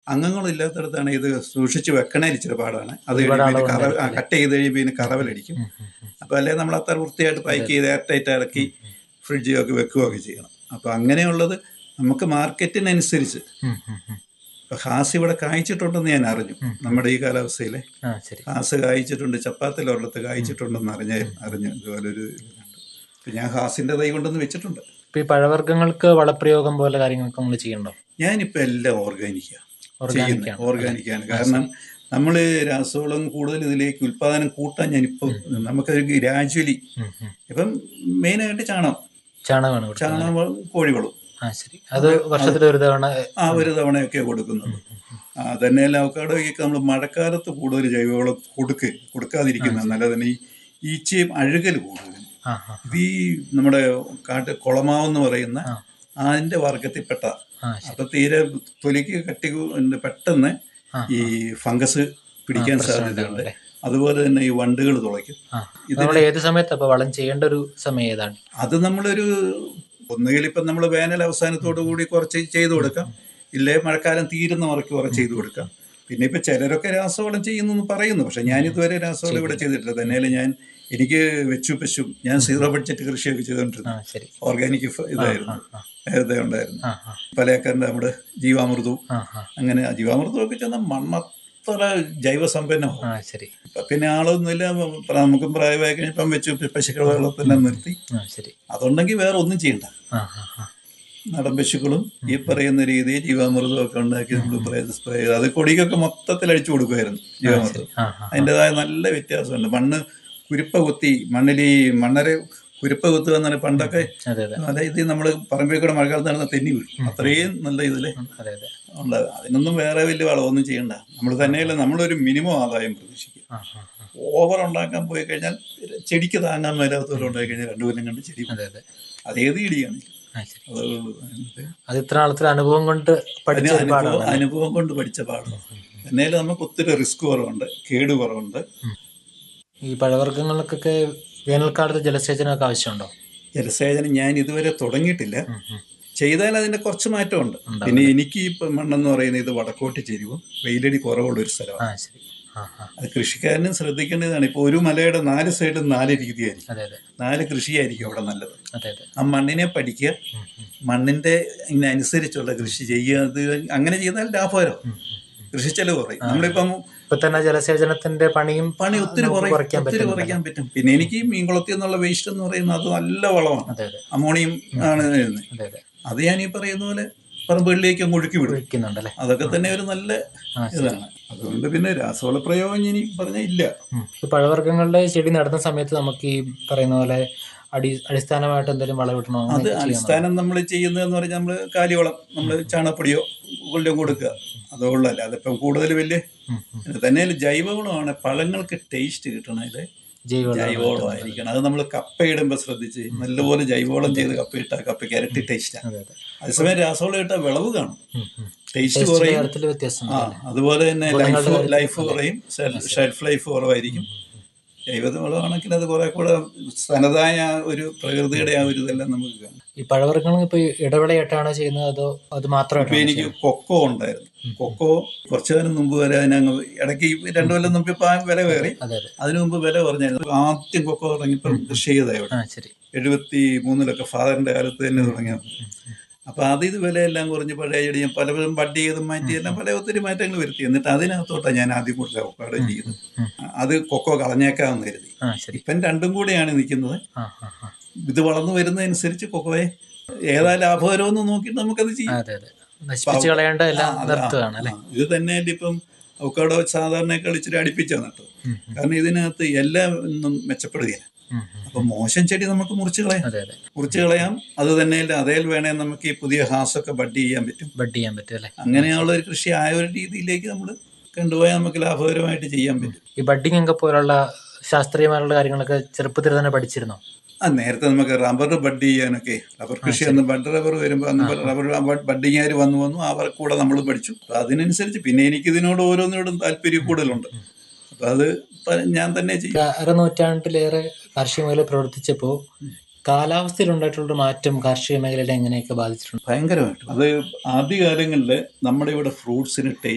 അംഗങ്ങളില്ലാത്തടത്താണ് ഇത് സൂക്ഷിച്ച് വെക്കണേ ഇച്ചിരി പാടാണ് അത് ഒരുപാട് കഴിയുമ്പോൾ ഇതിന് അളവുണ്ട് കറ ആ, കട്ട് ചെയ്ത് കഴിയുമ്പോൾ ഇതിന് കറവലടിക്കും ഉം, ഉം, ഉം. അപ്പോൾ അല്ലെ നമ്മൾ അത്ര വൃത്തിയായിട്ട് പാക്ക് ചെയ്ത് എയർ ടൈറ്റ് ഇറക്കി ഫ്രിഡ്ജിലൊക്കെ വെക്കുകയൊക്കെ ചെയ്യണം അപ്പോൾ അങ്ങനെയുള്ളത് നമുക്ക് മാർക്കറ്റിനനുസരിച്ച് ഉം, ഉം, ഉം. ഇപ്പോൾ ഹാസ് ഇവിടെ കായ്ച്ചിട്ടുണ്ടെന്ന് ഞാൻ അറിഞ്ഞു നമ്മുടെ ഈ കാലാവസ്ഥയിൽ ആ ശരി ഹാസ് കായ്ച്ചിട്ടുണ്ട് ചപ്പാത്തിൽ ഒരിടത്ത് കായ്ച്ചിട്ടുണ്ടെന്ന് അറിഞ്ഞ അറിഞ്ഞു ഇതുപോലൊരു ഇതുണ്ട് അപ്പം ഞാൻ ഹാസിൻ്റെ തൈ കൊണ്ടൊന്ന് വെച്ചിട്ടുണ്ട് ഇപ്പൊ ഈ പഴവർഗ്ഗങ്ങൾക്ക് വളപ്രയോഗം പോലെ കാര്യങ്ങളൊക്കെ നമ്മൾ ചെയ്യണ്ടോ ഞാനിപ്പോൾ എല്ലാം ഓർഗാനിക്കാണ് ഓർഗാനിക് ചെയ്യുന്നത് ആണ് ഓർഗാനിക്കാണ് കാരണം നമ്മൾ രാസവളം കൂടുതൽ ഇതിലേക്ക് ഉൽപ്പാദനം കൂട്ടാൻ ഞാനിപ്പോൾ നമുക്കത് ഗ്രാജുവലി ഉം, ഉം. ഇപ്പം മെയിനായിട്ട് ചാണകം ചാണകമാണ് കൊടുക്കുന്നത് ചാണകം കോഴിവളം ആ ശരി അത് വർഷത്തിൽ ഒരു തവണ ആ ഒരു തവണയൊക്കെ കൊടുക്കുന്നത് ആ, തന്നെയല്ല അവക്കാടോയ്ക്ക് നമ്മൾ മഴക്കാലത്ത് കൂടുതൽ ജൈവവളം കൊടുക്ക് കൊടുക്കാതിരിക്കുന്നത് നല്ലതന്നെ ഈ ഈച്ചയും അഴുകൽ കൂടുതൽ ആ ആ ഇത് ഈ നമ്മുടെ കാട്ട് കുളമാവെന്ന് പറയുന്ന ആ. അതിന്റെ വർഗത്തിൽപ്പെട്ട ആ ശരി അപ്പൊ തീരെ തൊലിക്ക് കട്ടി കൊണ്ട് പെട്ടെന്ന് ആ, ഈ ഫംഗസ് പിടിക്കാൻ സാധ്യതയുണ്ട് അല്ലേ? അതുപോലെ തന്നെ ഈ വണ്ടുകൾ തുളയ്ക്കും ആ നമ്മൾ ഏത് സമയത്ത് അപ്പൊ വളം ചെയ്യേണ്ട ഒരു സമയം ഏതാണ് അത് നമ്മളൊരു ഒന്നുകിൽ ഇപ്പം നമ്മൾ വേനൽ അവസാനത്തോടു കൂടി കുറച്ച് ചെയ്തു കൊടുക്കാം ഇല്ലേ മഴക്കാലം തീരുന്ന മുറയ്ക്ക് കുറച്ച് ചെയ്തു കൊടുക്കാം പിന്നെ ഇപ്പം ചിലരൊക്കെ രാസവളം ചെയ്യുന്നു എന്ന് പറയുന്നു പക്ഷെ ഞാൻ ഇതുവരെ രാസവളം ഇവിടെ ചെയ്തിട്ടില്ല തന്നെയല്ല ഞാൻ എനിക്ക് വെച്ചു പശും ഞാൻ സീറോ ബഡ്ജറ്റ് കൃഷിയൊക്കെ ആ ചെയ്തുകൊണ്ടിരുന്നു ശരി ഓർഗാനിക് ഇതായിരുന്നു ആ നേരത്തെ ഉണ്ടായിരുന്നു ആ ആ പല ഏക്കറിൻ്റെ നമ്മുടെ ജീവാമൃതവും ആ ആ അങ്ങനെ ആ ജീവാമൃതമൊക്കെ ചെന്നാൽ മണ്ണത്ര ജൈവസമ്പന്നമാവും ആ ശരി ഇപ്പം പിന്നെ ആളൊന്നുമില്ല പ്ര- നമുക്കും പ്രായമായി കഴിഞ്ഞപ്പം വെച്ചു പശുക്കളെ വെള്ളത്തെല്ലാം നിർത്തി ആ ശരി അതുണ്ടെങ്കിൽ വേറെ ഒന്നും ചെയ്യണ്ട ആ ആ ആ നാടൻ പശുക്കളും ഈ പറയുന്ന രീതിയിൽ ജീവാമൃതം ഒക്കെ ഉണ്ടാക്കി നമ്മൾ സ്പ്രേ ചെയ്ത് അത് കൊടിക്കൊക്കെ മൊത്തത്തിൽ അടിച്ചു കൊടുക്കുമായിരുന്നു ജീവാമൃതം ആ ആ അതിൻ്റെതായ നല്ല വ്യത്യാസമുണ്ട് മണ്ണ് കുരുപ്പ കുത്തി മണ്ണിൽ ഈ മണ്ണരെ കുരുപ്പ കുത്തുക എന്നാണ് പണ്ടൊക്കെ അതെ അതെ അതായത് നമ്മൾ പറമ്പിൽ കൂടെ മഴക്കാലത്ത് നടന്ന തെന്നി വീഴും അത്രയും നല്ല ഇതില് ഉം, അതെ അതെ ഉണ്ട് അതിനൊന്നും വേറെ വലിയ വളമൊന്നും ചെയ്യണ്ട നമ്മൾ തന്നെയല്ല നമ്മളൊരു മിനിമം ആദായം പ്രതീക്ഷിക്കുക ആ ആ ആ. ഓവർ ഉണ്ടാക്കാൻ പോയി കഴിഞ്ഞാൽ ചെടിക്ക് താങ്ങാൻ മേലാത്തവരെ ഉണ്ടായി കഴിഞ്ഞാൽ രണ്ടു കൊല്ലം കണ്ട് ചെടി അതെ അതെ അതേത് ചെടിയാണ് ആ ശരി അതേ ഉള്ളൂ അതിനകത്ത് അത് ഇത്ര നാളത്തെ അനുഭവം കൊണ്ട് പഠിച്ച അതിന് ഒരു അനുഭവം പാടാണ് അനുഭവം കൊണ്ട് പഠിച്ച പാഠം എന്നാലും നമുക്ക് ഒത്തിരി റിസ്ക് കുറവുണ്ട് കേട് കുറവുണ്ട് ഈ പഴവർഗ്ഗങ്ങൾക്കൊക്കെ വേനൽക്കാലത്ത് ജലസേചനമൊക്കെ ആവശ്യമുണ്ടോ ജലസേചനം ഞാൻ ഇതുവരെ തുടങ്ങിയിട്ടില്ല ഉം, ഉം. ചെയ്താൽ അതിന്റെ കുറച്ച് മാറ്റമുണ്ട് ഉണ്ടാവും. പിന്നെ എനിക്ക് ഈ മണ്ണെന്ന് പറയുന്നത് ഇത് വടക്കോട്ട് ചെരിവും വെയിലടി കുറവുള്ള ഒരു സ്ഥലമാണ് ആ ശരി ആ ആ അത് കൃഷിക്കാരനും ശ്രദ്ധിക്കേണ്ടതാണ് ഇപ്പോൾ ഒരു മലയുടെ നാല് സൈഡും നാല് രീതിയായിരിക്കും അതെ അതെ നാല് കൃഷിയായിരിക്കും അവിടെ നല്ലത് അതെ അതെ ആ മണ്ണിനെ പഠിക്കുക ഉം, ഉം, മണ്ണിന്റെ ഇതിനനുസരിച്ചുള്ള കൃഷി ചെയ്യുക അത് അങ്ങനെ ചെയ്താൽ ലാഭകരം ഉം, ഉം. കൃഷി ചെലവ് കുറയും നമ്മളിപ്പം ഇപ്പൊ തന്നെ ജലസേചനത്തിന്റെ പണിയും പണി ഒത്തിരി നമുക്ക് കുറയും കുറയ്ക്കാൻ ഒത്തിരി പറ്റും കുറയ്ക്കാൻ പറ്റും പിന്നെ എനിക്ക് ഈ മീൻകുളത്തിൽ നിന്നുള്ള വേസ്റ്റ് എന്ന് പറയുന്നത് അത് നല്ല വളമാണ് അതെ അതെ അമോണിയം ആണ് വരുന്നത് അതെ അതെ അത് ഞാൻ ഈ പറയുന്ന പോലെ പറമ്പുകളിലേക്ക് അങ്ങ് ഒഴുക്കി വിടും ഒഴിക്കുന്നുണ്ടല്ലേ അതൊക്കെ തന്നെ ഒരു നല്ല ആ ശരി ഇതാണ് അതുകൊണ്ട് പിന്നെ രാസവള പ്രയോഗം ഇനി പറഞ്ഞ ഇല്ല ഉം. ഈ പഴവർഗ്ഗങ്ങളുടെ ചെടി നടുന്ന സമയത്ത് നമുക്ക് ഈ പറയുന്ന പോലെ അടി അടിസ്ഥാനമായിട്ട് എന്തെങ്കിലും വളമിടണോ അത് അങ്ങനെ ചെയ്യാൻ അടിസ്ഥാനം നമ്മൾ ചെയ്യുന്നതെന്ന് പറഞ്ഞാൽ നമ്മൾ കാലിവളം നമ്മൾ ചാണകപ്പൊടിയോ കൊല്ലം കൊടുക്കുക അതുകൊള്ളല്ല അതിപ്പം കൂടുതൽ വലിയ ഉം, ഉം. തന്നെ ജൈവവളമാണ് പഴങ്ങൾക്ക് ടേസ്റ്റ് കിട്ടണത് ജൈവവളം ജൈവവളമായിരിക്കണം അത് നമ്മൾ കപ്പ ഇടുമ്പോൾ ശ്രദ്ധിച്ച് നല്ലപോലെ ജൈവവളം ചെയ്ത് കപ്പ ഇട്ടാൽ കപ്പയ്ക്ക് ഇരട്ടി ടേസ്റ്റാണ് അതെ അതെ അതേസമയം രാസവളം ഇട്ടാൽ വിളവ് കാണും ഉം, ഉം. ടേസ്റ്റ് ടേസ്റ്റിന്റെ കുറയും കാര്യത്തിൽ വ്യത്യാസം ആ അതുപോലെ തന്നെ ലൈഫ് ഗുണങ്ങളുടെ ലൈഫ് കുറയും ഷെൽഫ് ലൈഫ് കുറവായിരിക്കും ജൈവവളമാണെങ്കിൽ അത് കുറെ കൂടെ തനതായ ആ ഒരു പ്രകൃതിയുടെ ആ ഒരു ഇതെല്ലാം നമുക്ക് കാണാം ഈ പഴവർഗ്ഗങ്ങൾ ഇപ്പൊ ഇടവിളയായിട്ടാണോ ചെയ്യുന്നത് അതോ അത് ഇപ്പൊ മാത്രമായിട്ടാണോ എനിക്ക് കൊക്കോ ഉണ്ടായിരുന്നു കൊക്കോ കുറച്ചു കാലം മുമ്പ് വരെ അതിനങ്ങ് ഇടയ്ക്ക് ഈ രണ്ടു കൊല്ലം മുമ്പ് ഇപ്പൊ ആ വില കയറി അതെ അതെ അതിനു മുമ്പ് വില കുറഞ്ഞായിരുന്നു ആദ്യം കൊക്കോ തുടങ്ങിയപ്പോൾ കൃഷി ചെയ്തായി ഇവിടെ ആ ശരി എഴുപത്തി മൂന്നിലൊക്കെ ഫാദറിന്റെ കാലത്ത് തന്നെ തുടങ്ങിയത് അപ്പൊ അത് ഇത് വിലയെല്ലാം കുറഞ്ഞ് പഴയ ചെടി ഞാൻ പലപ്പോഴും ബഡ് ചെയ്തും മാറ്റി എല്ലാം പല ഒത്തിരി മാറ്റങ്ങൾ വരുത്തി എന്നിട്ട് അതിനകത്തോട്ടാണ് ഞാൻ ആദ്യം കൂടുതൽ അവക്കാടോ ചെയ്തത് ഉം. അത് കൊക്കോ കളഞ്ഞേക്കാമെന്ന് കരുതി ആ ശരി ഇപ്പം രണ്ടും കൂടെയാണ് നിൽക്കുന്നത് ആ ആ ആ ഇത് വളർന്നു വരുന്നതനുസരിച്ച് കൊക്കോയെ ഏതാ ലാഭകരമെന്ന് നോക്കിയിട്ട് നമുക്കത് ചെയ്യാം അതെ അതെ നശിപ്പിച്ച് കളയേണ്ട എല്ലാം ആ, അത് നിർത്തുകയാണ് ആ, അല്ലെ ആ. ഇത് തന്നെ ഇപ്പം അവക്കാടോ സാധാരണ ഇച്ചിരി അടുപ്പിച്ചാണ് നട്ടത് ഉം, ഉം. കാരണം ഇതിനകത്ത് എല്ലാം ഒന്നും മെച്ചപ്പെടുകയില്ല ഉം, ഉം. അപ്പൊ മോശം ചെടി നമുക്ക് മുറിച്ച് കളയാം അതെ അതെ മുറിച്ച് കളയാം അത് തന്നെയല്ല അതേൽ വേണേ നമുക്ക് ഈ പുതിയ ഹാസൊക്കെ ബഡ് ചെയ്യാൻ പറ്റും ബഡ് ചെയ്യാൻ പറ്റും അല്ലെ അങ്ങനെയുള്ള ഒരു കൃഷി ആയ ഒരു രീതിയിലേക്ക് നമ്മൾ കൊണ്ടുപോയാൽ നമുക്ക് ലാഭകരമായിട്ട് ചെയ്യാൻ പറ്റും ഈ ബഡ്ഡിംഗ് ഒക്കെ പോലുള്ള ശാസ്ത്രീയമായുള്ള കാര്യങ്ങളൊക്കെ ചെറുപ്പത്തിൽ തന്നെ പഠിച്ചിരുന്നോ ആ നേരത്തെ നമുക്ക് റബ്ബർ ബഡ് ചെയ്യാനൊക്കെ റബ്ബർ കൃഷി അന്ന് ബഡ് റബ്ബർ വരുമ്പോൾ അന്ന് റബ്ബർ ബഡിങ്ങുകാർ വന്നു വന്നു അവർ കൂടെ നമ്മൾ പഠിച്ചു അപ്പൊ അതിനനുസരിച്ച് പിന്നെ എനിക്ക് ഇതിനോട് ഓരോന്നിനോടും താല്പര്യം കൂടുതലുണ്ട് അപ്പൊ അത് പ- ഞാൻ തന്നെ ചെയ്യും ഒരു അരനൂറ്റാണ്ടിലേറെ കാർഷിക മേഖല പ്രവർത്തിച്ചപ്പോൾ കാലാവസ്ഥയിൽ ഉണ്ടായിട്ടുള്ള മാറ്റം കാർഷിക മേഖലയുടെ എങ്ങനെയൊക്കെ ബാധിച്ചിട്ടുണ്ട് ഭയങ്കരമായിട്ട് അത് ആദ്യകാലങ്ങളിൽ നമ്മുടെ ഇവിടെ ഫ്രൂട്ട്സിന് ടേസ്റ്റ്